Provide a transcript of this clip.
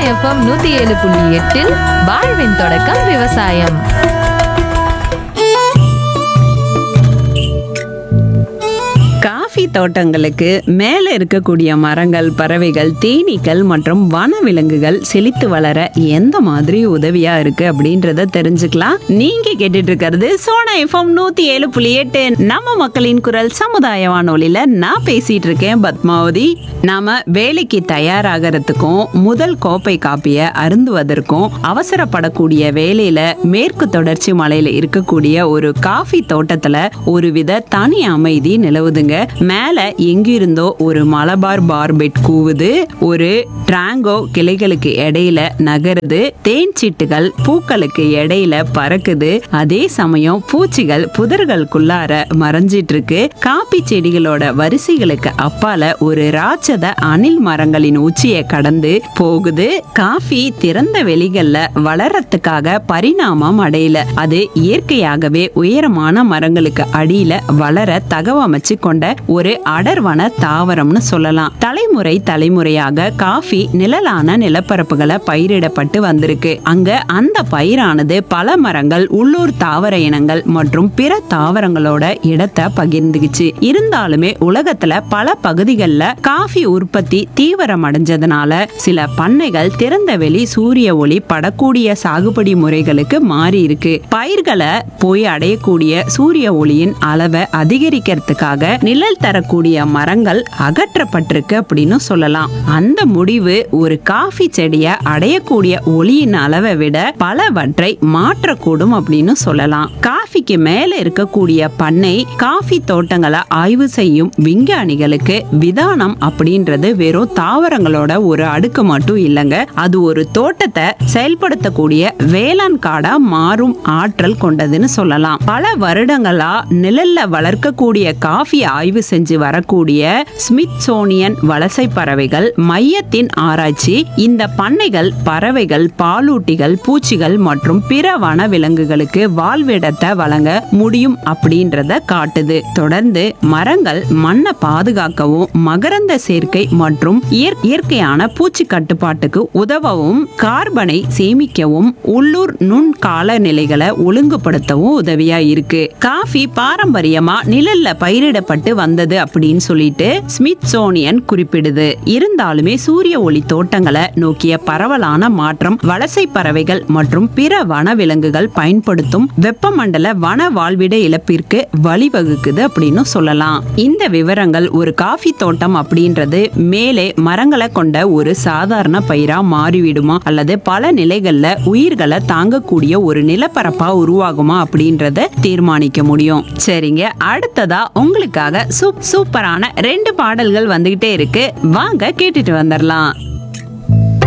FM நூத்தி ஏழு புள்ளி எட்டில் வாழ்வின் தொடக்கம் விவசாயம் காஃபி தோட்டங்களுக்கு மேலே இருக்கக்கூடிய மரங்கள் பறவைகள் தேனீக்கள் மற்றும் வனவிலங்குகள் செழித்து வளர எந்த மாதிரி உதவியா இருக்கு அப்படின்றத தெரிஞ்சுக்கலாம் நீங்க கேட்டுட்டு இருக்கிறது சோனா எஃப்எம் நூத்தி ஏழு புள்ளி எட்டு நம்ம மக்களின் குரல் சமுதாய வானொலியில நான் பேசிட்டு இருக்கேன் பத்மாவதி நாம வேலைக்கு தயாராகிறதுக்கும் முதல் கோப்பை காப்பிய அருந்துவதற்கும் அவசரப்படக்கூடிய வேலையில மேற்கு தொடர்ச்சி மலையில இருக்கக்கூடிய ஒரு காஃபி தோட்டத்துல ஒருவித தனி அமைதி நிலவுதுங்க மேல எங்கிருந்தோ ஒரு மலபார் பார்பெட் கூவுது ஒரு டிராங்கோ கிளைகளுக்கு இடையில நகருது தேன் சிட்டுகள் பூக்களுக்கு இடையில பறக்குது அதே சமயம் பூச்சிகள் புதர்களுக்குள்ளார மறைஞ்சிட்டு இருக்கு காப்பி செடிகளோட வரிசைகளுக்கு அப்பால ஒரு ராட்சத அணில் மரங்களின் உச்சியை கடந்து போகுது காஃபி திறந்த வெளிகள்ல வளர்றதுக்காக பரிணாமம் அடையல அது இயற்கையாகவே உயரமான மரங்களுக்கு அடியில வளர தகவமைச்சு கொண்ட ஒரு அடர்வன தாவரம்னு சொல்லலாம் தலைமுறை தலைமுறையாக காஃபி நிழலான நிலப்பரப்புகளை பயிரிடப்பட்டு வந்திருக்கு அங்க அந்த பயிரானது பல மரங்கள் உள்ளூர் தாவர இனங்கள் மற்றும் பிற தாவரங்களோட இடத்தை பகிர்ந்துக்குச்சு இருந்தாலுமே உலகத்துல பல பகுதிகளில் காஃபி உற்பத்தி தீவிரம் அடைஞ்சதுனால சில பண்ணைகள் திறந்த வெளி சூரிய ஒளி படக்கூடிய சாகுபடி முறைகளுக்கு மாறி இருக்கு பயிர்களை போய் அடையக்கூடிய சூரிய ஒளியின் அளவை அதிகரிக்கிறதுக்காக நிழல் தரக்கூடிய மரங்கள் அகற்றப்பட்டிருக்கு அப்படின்னு சொல்லலாம் அந்த முடிவு ஒரு காஃபி செடியை அடையக்கூடிய ஒளியின் அளவை விட பலவற்றை மாற்றக்கூடும் அப்படின்னு சொல்லலாம் காஃபிக்கு மேல இருக்கக்கூடிய பண்ணை காஃபி தோட்டங்களை ஆய்வு செய்யும் விஞ்ஞானிகளுக்கு விதானம் அப்படின்றது வெறும் தாவரங்களோட ஒரு அடுக்கு மட்டும் இல்லைங்க அது ஒரு தோட்டத்தை செயல்படுத்தக்கூடிய வேளாண் காடா மாறும் ஆற்றல் கொண்டதுன்னு சொல்லலாம் பல வருடங்களா நிழல்ல வளர்க்கக்கூடிய காஃபி ஆய்வு செஞ்சு வரக்கூடிய ஸ்மித்சோனியன் வலசை பறவைகள் மையத்தின் ஆராய்ச்சி இந்த பண்ணைகள் பறவைகள் பாலூட்டிகள் பூச்சிகள் மற்றும் பிற வனவிலங்குகளுக்கு வாழ்விடத்தை வழங்க முடியும் அப்படின்றத காட்டுது தொடர்ந்து மரங்கள் மண்ணை பாதுகாக்கவும் மகரந்த சேர்க்கை மற்றும் இயற்- இயற்கையான பூச்சி கட்டுப்பாட்டுக்கு உதவவும் கார்பனை சேமிக்கவும் உள்ளூர் நுண் காலநிலைகளை ஒழுங்குபடுத்தவும் உதவியா இருக்கு காஃபி பாரம்பரியமா நிழல்ல பயிரிடப்பட்டு வந்தது அப்படின்னு சொல்லிட்டு ஸ்மித்சோனியன் குறிப்பிடுது இருந்தாலுமே சூரிய ஒளி தோட்டங்களை நோக்கிய பரவலான மாற்றம் வலசை பறவைகள் மற்றும் பிற வனவிலங்குகள் பயன்படுத்தும் வெப்பமண்டல வன வாழ்விட இழப்பிற்கு வழிவகுக்குது அப்படின்னு சொல்லலாம் இந்த விவரங்கள் ஒரு காஃபி தோட்டம் அப்படின்றது மேலே மரங்களை கொண்ட ஒரு சாதாரண பயிரா மாறிவிடுமா அல்லது பல நிலைகள்ல உயிர்களை தாங்கக்கூடிய ஒரு நிலப்பரப்பா உருவாகுமா அப்படின்றத தீர்மானிக்க முடியும் சரிங்க அடுத்ததா உங்களுக்காக சூப் சூப்பரான ரெண்டு பாடல்கள் வந்துகிட்டே இருக்கு வாங்க கேட்டுட்டு வந்துடலாம்